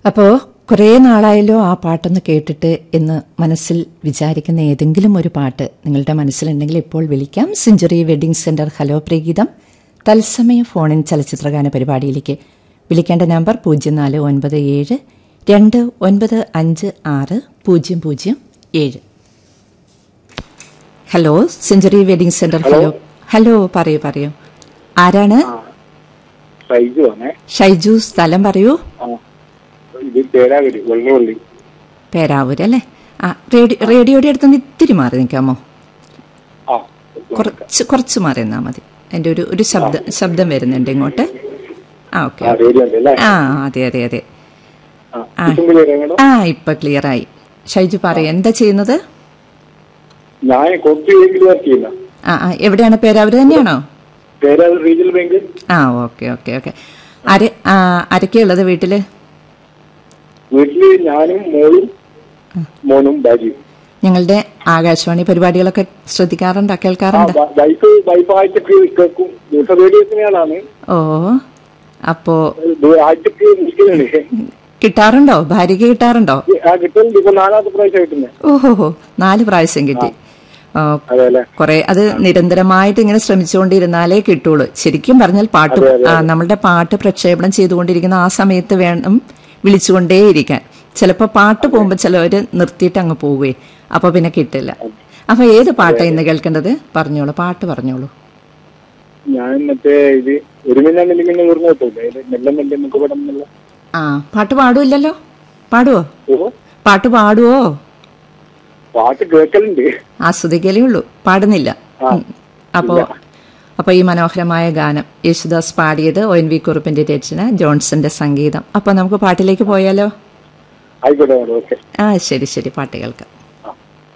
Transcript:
അപ്പോൾ കുറേ നാളായല്ലോ ആ പാട്ടൊന്ന് കേട്ടിട്ട് എന്ന് മനസ്സിൽ വിചാരിക്കുന്ന ഏതെങ്കിലും ഒരു പാട്ട് നിങ്ങളുടെ മനസ്സിലുണ്ടെങ്കിൽ ഇപ്പോൾ വിളിക്കാം സെഞ്ചുറി വെഡിംഗ് സെന്റർ ഹലോ പ്രീഗീതം തത്സമയ ഫോണിൻ ചലച്ചിത്രഗാന പരിപാടിയിലേക്ക് വിളിക്കേണ്ട നമ്പർ പൂജ്യം നാല് ഒൻപത് ഏഴ് രണ്ട് ഒൻപത് അഞ്ച് ആറ് പൂജ്യം പൂജ്യം ഏഴ് hello century wedding centre hello hello പറയൂ പറയൂ ആരാണ് സൈജു ആണേ ഷൈജു സ്ഥലം പറയൂ ആ ഇത് തേരാവരി വെള്ളവള്ളി പേരാവൂര് അല്ലേ ആ റേഡിയോ റേഡിയോയുടെ അടുത്തുനിന്ന് ഇത്തിരി മാറി നിൽക്കാമോ ആ കുറച്ച് കുറച്ച് മാറി നിന്നാൽ മതി എൻ്റെ ഒരു ഒരു ശബ്ദം ശബ്ദം വരുന്നുണ്ട് ഇങ്ങോട്ട് ആ ഓക്കെ ആ റേഡിയോ ഉണ്ട് അല്ലേ ആ അതെ അതെ അതെ ആ ആ. ഇപ്പം കേട്ടോ ആ ഇപ്പൊ ക്ലിയർ ആയി ഷൈജു പറയൂ എന്താ ചെയ്യുന്നത് ഞാൻ കുറച്ച് ബാങ്കിൽ വർക്ക് ചെയ്യുന്ന ആ ആ എവിടെയാണ് പേരാവൂര് തന്നെയാണോ തേരാവൂർ റീജിയണൽ ബാങ്ക് ആ ഓക്കെ ഓക്കെ ഓക്കെ ആര് ആ ആരൊക്കെയുള്ളത് വീട്ടില് വീട്ടില് ഞാനും മോളും മോനും ഭാര്യയും ഞങ്ങളുടെ ആകാശവാണി പരിപാടികളൊക്കെ ശ്രദ്ധിക്കാറുണ്ടോ ആ കേൾക്കാറുണ്ടോ വ- വൈഫ് വൈഫ് ആഴ്ചക്ക് കേൾക്കും ദിവസം റേഡിയോസിനെയാണ് ഓ അപ്പോ ആഴ്ചക്ക് വിളിക്കുന്നുണ്ട് കിട്ടാറുണ്ടോ ഭാര്യയ്ക്ക് കിട്ടാറുണ്ടോ ആ കിട്ടുന്നുണ്ട് ഇപ്പൊ നാലാമത്തെ പ്രാവശ്യം കിട്ടുന്നത് ഓഹോ നാല് പ്രാവശ്യം കിട്ടി ഓ, അതെ അല്ലേ കുറെ അത് നിരന്തരമായിട്ട് ഇങ്ങനെ ശ്രമിച്ചുകൊണ്ടിരുന്നാലേ കിട്ടുള്ളൂ ശരിക്കും പറഞ്ഞാൽ പാട്ട് ആ, നമ്മളുടെ പാട്ട് പ്രക്ഷേപണം ചെയ്തുകൊണ്ടിരിക്കുന്ന ആ സമയത്ത് വേണം വിളിച്ചുകൊണ്ടേയിരിക്കാൻ ചിലപ്പോൾ പാട്ട് പോകുമ്പോൾ ചിലവര് നിർത്തിയിട്ട് അങ്ങ് പോവുകയെ അപ്പൊ പിന്നെ കിട്ടില്ല അപ്പൊ ഏത് പാട്ടാ ഇന്ന് കേൾക്കേണ്ടത് പറഞ്ഞോളൂ പാട്ട് പറഞ്ഞോളൂ ഞാൻ മറ്റേ ഇത് ഒരു മിന്നാണ്ടിൽ ഇങ്ങനെ ഓർമ്മ കിട്ടൂല്ലേ ഇത് മെല്ലെ മെല്ലെ നമുക്ക് പടം എന്നുള്ള ആ പാട്ട് പാടൂല്ലല്ലോ പാടുവോ ഓ പാട്ട് പാടുവോ പാട്ട് കേൾക്കലുണ്ട് ആസ്വദിക്കലേ ഉള്ളൂ പാടുന്നില്ല ഉം. അപ്പോ അപ്പൊ ഈ മനോഹരമായ ഗാനം യേശുദാസ് പാടിയത് ഒ എൻ വി കുറുപ്പിന്റെ രചന ജോൺസന്റെ സംഗീതം അപ്പൊ നമുക്ക് പാട്ടിലേക്ക് പോയാലോ ആയിക്കോട്ടെ മാഡം ഓക്കെ ആ ശരി ശരി പാട്ട് കേൾക്കാം